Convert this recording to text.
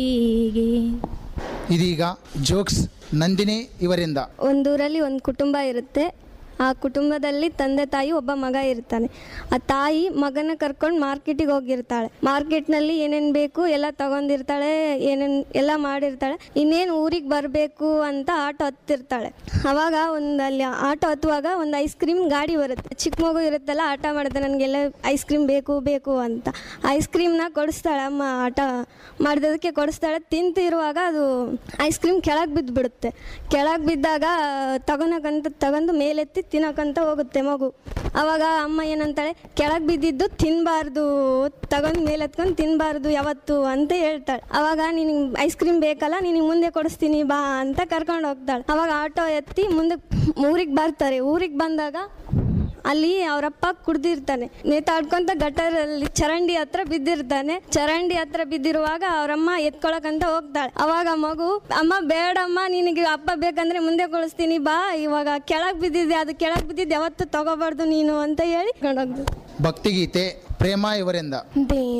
ಹೀಗೆ ಇದೀಗ ಜೋಕ್ಸ್ ನಂದಿನಿ ಇವರಿಂದ ಒಂದೂರಲ್ಲಿ ಒಂದು ಕುಟುಂಬ ಇರುತ್ತೆ ಆ ಕುಟುಂಬದಲ್ಲಿ ತಂದೆ ತಾಯಿ ಒಬ್ಬ ಮಗ ಇರ್ತಾನೆ ಆ ತಾಯಿ ಮಗನ ಕರ್ಕೊಂಡು ಮಾರ್ಕೆಟಿಗೆ ಹೋಗಿರ್ತಾಳೆ ಮಾರ್ಕೆಟ್ನಲ್ಲಿ ಏನೇನು ಬೇಕು ಎಲ್ಲ ತಗೊಂಡಿರ್ತಾಳೆ ಏನೇನು ಎಲ್ಲ ಮಾಡಿರ್ತಾಳೆ ಇನ್ನೇನು ಊರಿಗೆ ಬರಬೇಕು ಅಂತ ಆಟೋ ಹತ್ತಿರ್ತಾಳೆ ಅವಾಗ ಒಂದು ಅಲ್ಲಿ ಆಟೋ ಹತ್ತುವಾಗ ಒಂದು ಐಸ್ ಕ್ರೀಮ್ ಗಾಡಿ ಬರುತ್ತೆ ಚಿಕ್ಕ ಮಗು ಇರುತ್ತಲ್ಲ ಆಟ ಮಾಡುತ್ತೆ ನನಗೆಲ್ಲ ಐಸ್ ಕ್ರೀಮ್ ಬೇಕು ಬೇಕು ಅಂತ ಐಸ್ ಕ್ರೀಮ್ನ ಕೊಡಿಸ್ತಾಳೆ ಅಮ್ಮ ಆಟ ಮಾಡಿದದಕ್ಕೆ ಕೊಡಿಸ್ತಾಳೆ ತಿಂತಿರುವಾಗ ಅದು ಐಸ್ ಕ್ರೀಮ್ ಕೆಳಗೆ ಬಿದ್ದುಬಿಡುತ್ತೆ ಕೆಳಗೆ ಬಿದ್ದಾಗ ತಗೊಳಕಂತ ತಗೊಂಡು ಮೇಲೆತ್ತಿ ತಿನ್ನೋಕಂತ ಹೋಗುತ್ತೆ ಮಗು ಅವಾಗ ಅಮ್ಮ ಏನಂತಾಳೆ ಕೆಳಗೆ ಬಿದ್ದಿದ್ದು ತಿನ್ನಬಾರ್ದು ತಗೊಂಡು ಮೇಲೆ ಎತ್ಕೊಂಡು ತಿನ್ನಬಾರ್ದು ಯಾವತ್ತು ಅಂತ ಹೇಳ್ತಾಳೆ ಅವಾಗ ನಿನಗೆ ಐಸ್ ಕ್ರೀಮ್ ಬೇಕಲ್ಲ ನಿನಗೆ ಮುಂದೆ ಕೊಡಿಸ್ತೀನಿ ಬಾ ಅಂತ ಕರ್ಕೊಂಡು ಹೋಗ್ತಾಳೆ ಅವಾಗ ಆಟೋ ಎತ್ತಿ ಮುಂದೆ ಊರಿಗೆ ಬರ್ತಾರೆ ಊರಿಗೆ ಬಂದಾಗ ಅಲ್ಲಿ ಅವರಪ್ಪ ಕುಡ್ದಿರ್ತಾನೆ ನೇತಾಡ್ಕೊಂತ ಗಟ್ಟರಲ್ಲಿ ಚರಂಡಿ ಹತ್ರ ಬಿದ್ದಿರ್ತಾನೆ ಚರಂಡಿ ಹತ್ರ ಬಿದ್ದಿರುವಾಗ ಅವರಮ್ಮ ಎತ್ಕೊಳಕಂತ ಹೋಗ್ತಾಳೆ ಅವಾಗ ಮಗು ಅಮ್ಮ ಬೇಡಮ್ಮ ನಿನಗೆ ಅಪ್ಪ ಬೇಕಂದ್ರೆ ಮುಂದೆ ಕೊಡಿಸ್ತೀನಿ ಬಾ ಇವಾಗ ಕೆಳಗೆ ಬಿದ್ದಿದೆ ಅದು ಕೆಳಗೆ ಬಿದ್ದಿದ್ದು ಯಾವತ್ತೂ ತಗೋಬಾರ್ದು ನೀನು ಅಂತ ಹೇಳಿ ಕರ್ಕೊಂಡೋಗ್ದು ಭಕ್ತಿಗೀತೆ ಪ್ರೇಮ ಇವರಿಂದ ದೇ